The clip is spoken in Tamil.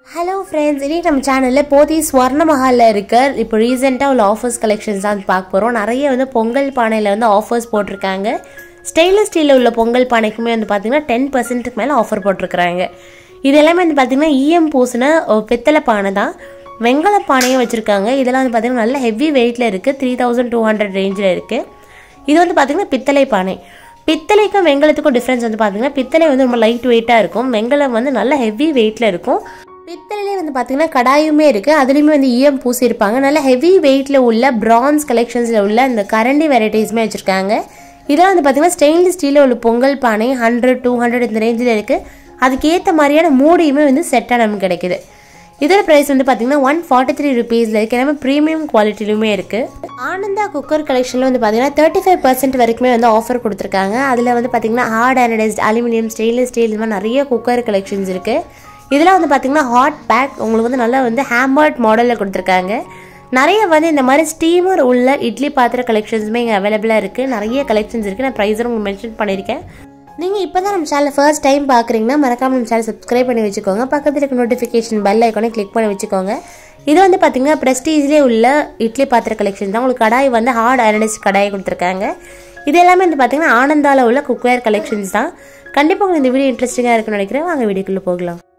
ஹலோ ஃப்ரெண்ட்ஸ் இன்றைக்கி நம்ம சேனலில் போதி ஸ்வர்ண மஹாலில் இருக்க இப்போ ரீசெண்டாக உள்ள ஆஃபர்ஸ் கலெக்ஷன்ஸ் தான் பார்க்க போகிறோம் நிறைய வந்து பொங்கல் பானையில் வந்து ஆஃபர்ஸ் போட்டிருக்காங்க ஸ்டெயின்லெஸ் ஸ்டீலில் உள்ள பொங்கல் பானைக்குமே வந்து பார்த்திங்கன்னா டென் பர்சன்ட்டுக்கு மேலே ஆஃபர் போட்டிருக்கிறாங்க இது எல்லாமே வந்து பார்த்திங்கன்னா இஎம் பூசின ஒரு பித்தளை பானை தான் வெங்கல பானையும் வச்சுருக்காங்க இதெல்லாம் வந்து பார்த்திங்கன்னா நல்ல ஹெவி வெயிட்டில் இருக்குது த்ரீ தௌசண்ட் டூ ஹண்ட்ரட் ரேஞ்சில் இருக்குது இது வந்து பார்த்திங்கன்னா பித்தளை பானை பித்தளைக்கும் வெங்கலத்துக்கும் டிஃப்ரென்ஸ் வந்து பார்த்தீங்கன்னா பித்தளை வந்து ரொம்ப லைட் வெயிட்டாக இருக்கும் வெங்கலம் வந்து நல்ல ஹெவி வெயிட்டில் இருக்கும் பித்தளையிலே வந்து பார்த்தீங்கன்னா கடாயுமே இருக்குது அதுலேயுமே வந்து ஈயம் பூசியிருப்பாங்க நல்ல ஹெவி வெயிட்டில் உள்ள பிரான்ஸ் கலெக்ஷன்ஸில் உள்ள இந்த கரண்டி வெரைட்டிஸுமே வச்சுருக்காங்க இதெல்லாம் வந்து பார்த்தீங்கன்னா ஸ்டெயின்லெஸ் ஸ்டீலில் உள்ள பொங்கல் பானை ஹண்ட்ரட் டூ ஹண்ட்ரட் இந்த ரேஞ்சில் இருக்குது அதுக்கேற்ற மாதிரியான மூடியுமே வந்து செட்டாக நமக்கு கிடைக்குது இதோட ப்ரைஸ் வந்து பார்த்தீங்கன்னா ஒன் ஃபார்ட்டி த்ரீ ருபீஸில் இருக்குது எல்லாமே ப்ரீமியம் குவாலிட்டிலுமே இருக்குது ஆனந்தா குக்கர் கலெக்ஷனில் வந்து பார்த்தீங்கன்னா தேர்ட்டி ஃபைவ் பர்சன்ட் வரைக்குமே வந்து ஆஃபர் கொடுத்துருக்காங்க அதில் வந்து பார்த்தீங்கன்னா hard anodised aluminium stainless steel இந்த மாதிரி நிறைய குக்கர் கலெக்ஷன்ஸ் இருக்குது இதெல்லாம் வந்து பார்த்தீங்கன்னா ஹாட் பேக் உங்களுக்கு வந்து நல்லா வந்து ஹேம்பர்ட் மாடலில் கொடுத்துருக்காங்க நிறைய வந்து இந்த மாதிரி ஸ்டீமர் உள்ள இட்லி பாத்திர கலெக்ஷன்ஸுமே இங்கே அவைலபிளாக இருக்குது நிறைய கலெக்ஷன்ஸ் இருக்குது நான் ப்ரைஸும் உங்களுக்கு மென்ஷன் பண்ணியிருக்கேன் நீங்கள் இப்போ தான் நம்ம சேனல் ஃபர்ஸ்ட் டைம் பார்க்குறீங்கன்னா மறக்காம நம்ம சேனல் சப்ஸ்கிரைப் பண்ணி வச்சுக்கோங்க பக்கத்தில் இருக்க நோட்டிஃபிகேஷன் பெல் ஐக்கானே கிளிக் பண்ணி வச்சுக்கோங்க இது வந்து பார்த்தீங்கன்னா ப்ரெஸ்டீஜ்லேயே உள்ள இட்லி பாத்திர கலெக்ஷன் தான் உங்களுக்கு கடாய் வந்து ஹார்ட் அனடைஸ்ட் கடாய் கொடுத்துருக்காங்க இது எல்லாமே வந்து பார்த்தீங்கன்னா ஆனந்தாவில் உள்ள குக்வேர் கலெக்ஷன்ஸ் தான் கண்டிப்பாக உங்களுக்கு இந்த வீடியோ இன்ட்ரெஸ்டிங்காக இருக்குன்னு நினைக்கிறேன் வாங்க வீடியோக்குள்ளே போகலாம்